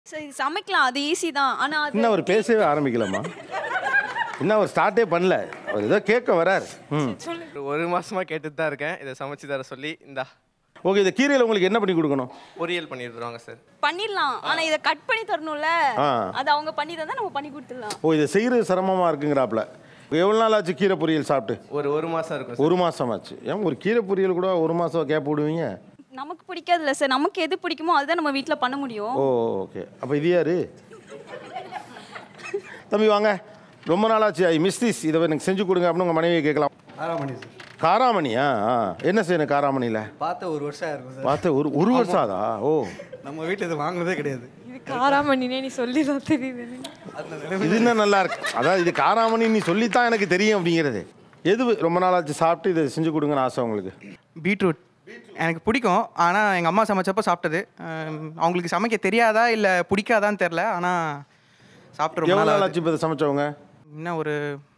சரி சமைக்கலாம் அது ஈஸி தான் ஆனா அது இன்னும் அவர் பேசவே ஆரம்பிக்கலாமா இன்னும் அவர் ஸ்டார்ட்டே பண்ணல அவர் ஏதோ கேட்க வரார் ம் ஒரு ஒரு மாசமா கேட்டுட்டு தான் இருக்கேன் இதை சமைச்சு தர சொல்லி இந்தா ஓகே இந்த கீரையில் உங்களுக்கு என்ன பண்ணி கொடுக்கணும் பொரியல் பண்ணிட்டு தருவாங்க சார் பண்ணிடலாம் ஆனா இதை கட் பண்ணி தரணும்ல ஆ. அது அவங்க பண்ணி தந்தா நம்ம பண்ணி கொடுத்துடலாம் ஓ இதை செய்கிறது சிரமமாக இருக்குங்கிறாப்புல எவ்வளோ நாள் ஆச்சு கீரை பொரியல் சாப்பிட்டு ஒரு ஒரு மாசம் இருக்கும் சார் ஒரு மாதம் ஆச்சு ஏன் ஒரு கீரை பொரியல் கூட ஒரு மாதம் கேப் விடுவீங்க நமக்கு பிடிக்காதுல்ல சார் நமக்கு எது பிடிக்குமோ அதுதான் நம்ம வீட்ல பண்ண முடியும் ஓ ஓகே அப்போ இது யாரு தம்பி வாங்க ரொம்ப நாள் ஆச்சு ஐ மிஸ் திஸ் இதை எனக்கு செஞ்சு கொடுங்க அப்படின்னு உங்கள் மனைவியை கேட்கலாம் ஆறாமணி சார் காராமணியா ஆ என்ன செய்யணும் காராமணியில் பார்த்த ஒரு வருஷம் ஆயிருக்கும் சார் பார்த்து ஒரு ஒரு வருஷம் ஆதா ஓ நம்ம வீட்டில் இது வாங்கினதே கிடையாது இது காராமணினே நீ சொல்லி தான் தெரியுது எனக்கு. இது இன்னும் நல்லா இருக்கு அதாவது இது காராமணி நீ சொல்லித்தான் எனக்கு தெரியும் அப்படிங்கிறது எது ரொம்ப நாள் ஆச்சு சாப்பிட்டு இதை செஞ்சு கொடுங்கன்னு ஆசை உங்களுக்கு பீட்ரூட் எனக்கு பிடிக்கும் ஆனால் எங்கள் அம்மா சமைச்சப்போ சாப்பிட்டது அஹ் அவங்களுக்கு சமைக்க தெரியாதா இல்லை பிடிக்காதான்னு தெரில ஆனால் சாப்பிட்டு ரொம்ப எவ்வளோ நாள் நாள் ஆச்சு ஆச்சு இப்போ இதை சமைச்சவங்க இன்னும் ஒரு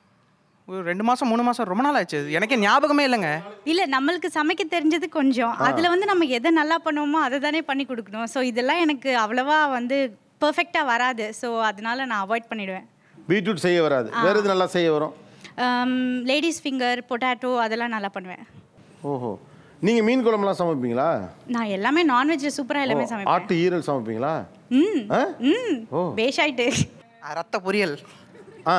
ஒரு ரெண்டு மாதம் மூணு மாதம் ரொம்ப நாள் ஆச்சு அது. எனக்கே ஞாபகமே இல்லைங்க இல்ல நம்மளுக்கு சமைக்க தெரிஞ்சது கொஞ்சம் அதுல வந்து நம்ம எதை நல்லா பண்ணுவோமோ அதை தானே பண்ணி கொடுக்கணும் ஸோ இதெல்லாம் எனக்கு அவ்வளவா வந்து பெர்ஃபெக்டா வராது ஸோ அதனால நான் அவாய்ட் பண்ணிடுவேன் பீட்ரூட் செய்ய வராது வேறு எது நல்லா செய்ய வரும் லேடிஸ் ஃபிங்கர் பொட்டாட்டோ அதெல்லாம் நல்லா பண்ணுவேன் ஓஹோ நீங்கள் மீன் குழம்புலாம் சமைப்பீங்களா நான் எல்லாமே நான்வெஜ்ல சூப்பரா எல்லாமே சமைப்பேன் ஆட்டு ஈரல் சமைப்பீங்களா ம் ஆ ம் ஓ. பேஷாயிட்டு அஹ் ரத்த பொரியல் ஆ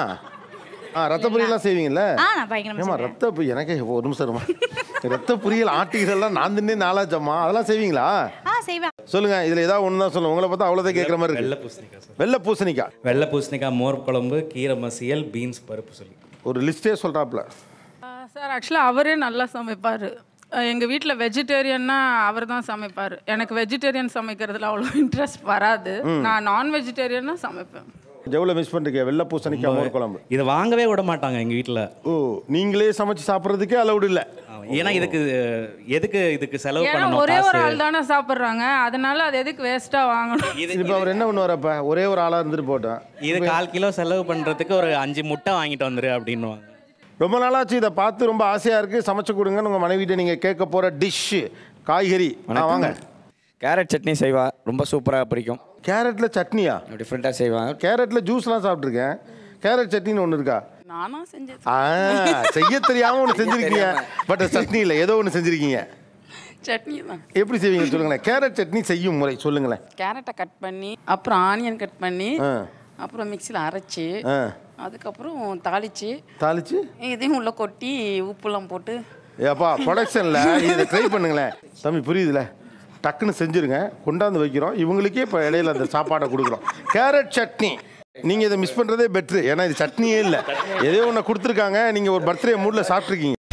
ஆ ரத்த பொரியல்லாம் செய்வீங்கல்ல ஆ நான் பயங்கரமா ஏமா செய்வேன். ரத்த பொரி எனக்கே ஒரு நிமிஷம் இருமா ரத்த பொரியல் ஆட்டு ஈரல்லாம் நான் தின்னே நாளாச்சம்மா அதெல்லாம் செய்வீங்களா ஆ செய்வேன் சொல்லுங்க இதுல ஏதாவது ஒன்று தான் சொல்லுங்க உங்களை பார்த்தா அவ்வளோதான் கேட்குற மாதிரி வெள்ளை இருக்கு பூசணிக்காய் சார் வெள்ளை பூசணிக்காய் வெள்ளை பூசணிக்காய் மோர் குழம்பு கீரை மசியல் பீன்ஸ் பருப்பு சொல்லி ஒரு லிஸ்ட்டே சொல்கிறாப்புல சார் ஆக்சுவலாக அவரே நல்லா சமைப்பார் எங்கள் வீட்டில் வெஜிடேரியன்னா அவர் தான் சமைப்பார் எனக்கு வெஜிடேரியன் சமைக்கிறதுல அவ்வளோ இன்ட்ரெஸ்ட் வராது நான் நான் வெஜிடேரியன்னா சமைப்பேன் எவ்வளோ மிஸ் பண்ணுறீங்க வெள்ளை பூசணிக்காய் மோர் குழம்பு இதை வாங்கவே விட மாட்டாங்க எங்கள் வீட்டில் ஓ நீங்களே சமைச்சு சாப்பிட்றதுக்கே அலௌடு இல்லை ஏன்னா இதுக்கு எதுக்கு இதுக்கு செலவு ஏன்னா பண்ணணும் ஒரே ஒரு காசு ஆள் தானே சாப்பிட்றாங்க அதனால அது எதுக்கு வேஸ்ட்டாக வாங்கணும் இது இப்போ அவர் என்ன பண்ணுவார் அப்போ ஒரே ஒரு ஆளாக இருந்துட்டு போட்டேன் இது கால் கிலோ செலவு பண்ணுறதுக்கு ஒரு அஞ்சு முட்டை வாங்கிட்டு வந்துரு அப்படின்னுவாங்க ரொம்ப நாளாச்சு இதை பார்த்து ரொம்ப ஆசையாக இருக்குது சமைச்சு கொடுங்கன்னு உங்கள் மனைவிட்ட நீங்கள் கேட்க போகிற டிஷ்ஷு காய்கறி ஆ, வாங்க கேரட் சட்னி செய்வா ரொம்ப சூப்பராக பிடிக்கும் கேரட்டில் சட்னியா டிஃப்ரெண்ட்டாக செய்வான் கேரட்டில் ஜூஸ்லாம் சாப்பிட்ருக்கேன் கேரட் சட்னின்னு ஒன்று இருக்கா நானா செஞ்சது ஆ செய்ய தெரியாமல் ஒன்று செஞ்சுருக்கீங்க பட் சட்னி இல்லை ஏதோ ஒன்று செஞ்சுருக்கீங்க சட்னி தான் எப்படி செய்வீங்க சொல்லுங்களேன் கேரட் சட்னி செய்யும் முறை சொல்லுங்களேன் கேரட்டை கட் பண்ணி அப்புறம் ஆனியன் கட் பண்ணி ஆ அப்புறம் மிக்சியில் அரைச்சி ஆ அதுக்கப்புறம் தாளிச்சு தாளிச்சு இதையும் உள்ள கொட்டி உப்புலாம் போட்டு ஏப்பா ப்ரொடக்ஷனில் இதை ட்ரை பண்ணுங்களேன் தம்பி புரியுதுல டக்குன்னு செஞ்சுருங்க கொண்டாந்து வைக்கிறோம் இவங்களுக்கே இப்போ இடையில அந்த சாப்பாடை கொடுக்குறோம் கேரட் சட்னி நீங்கள் இதை மிஸ் பண்ணுறதே பெட்ரு ஏன்னா இது சட்னியே இல்லை ஏதோ ஒன்று கொடுத்துருக்காங்க நீங்கள் ஒரு பர்த்டே மூடில் சாப்பிட்ருக்கீங்க